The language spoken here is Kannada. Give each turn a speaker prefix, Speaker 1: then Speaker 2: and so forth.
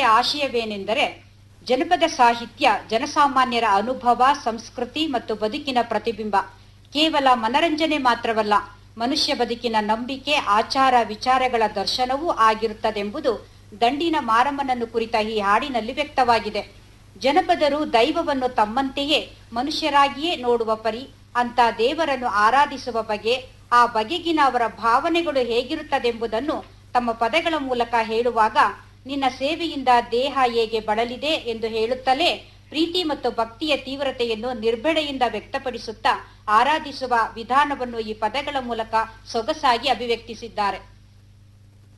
Speaker 1: ಆಶಯವೇನೆಂದರೆ ಜನಪದ ಸಾಹಿತ್ಯ ಜನಸಾಮಾನ್ಯರ ಅನುಭವ ಸಂಸ್ಕೃತಿ ಮತ್ತು ಬದುಕಿನ ಪ್ರತಿಬಿಂಬ ಕೇವಲ ಮನರಂಜನೆ ಮಾತ್ರವಲ್ಲ ಮನುಷ್ಯ ಬದುಕಿನ ನಂಬಿಕೆ ಆಚಾರ ವಿಚಾರಗಳ ದರ್ಶನವೂ ಆಗಿರುತ್ತದೆಂಬುದು ದಂಡಿನ ಮಾರಮ್ಮನನ್ನು ಕುರಿತ ಈ ಹಾಡಿನಲ್ಲಿ ವ್ಯಕ್ತವಾಗಿದೆ ಜನಪದರು ದೈವವನ್ನು ತಮ್ಮಂತೆಯೇ ಮನುಷ್ಯರಾಗಿಯೇ ನೋಡುವ ಪರಿ ಅಂತ ದೇವರನ್ನು ಆರಾಧಿಸುವ ಬಗೆ ಆ ಬಗೆಗಿನ ಅವರ ಭಾವನೆಗಳು ಹೇಗಿರುತ್ತದೆಂಬುದನ್ನು ತಮ್ಮ ಪದಗಳ ಮೂಲಕ ಹೇಳುವಾಗ ನಿನ್ನ ಸೇವೆಯಿಂದ ದೇಹ ಹೇಗೆ ಬಳಲಿದೆ ಎಂದು ಹೇಳುತ್ತಲೇ ಪ್ರೀತಿ ಮತ್ತು ಭಕ್ತಿಯ ತೀವ್ರತೆಯನ್ನು ನಿರ್ಭಡೆಯಿಂದ ವ್ಯಕ್ತಪಡಿಸುತ್ತಾ ಆರಾಧಿಸುವ ವಿಧಾನವನ್ನು ಈ ಪದಗಳ ಮೂಲಕ ಸೊಗಸಾಗಿ ಅಭಿವ್ಯಕ್ತಿಸಿದ್ದಾರೆ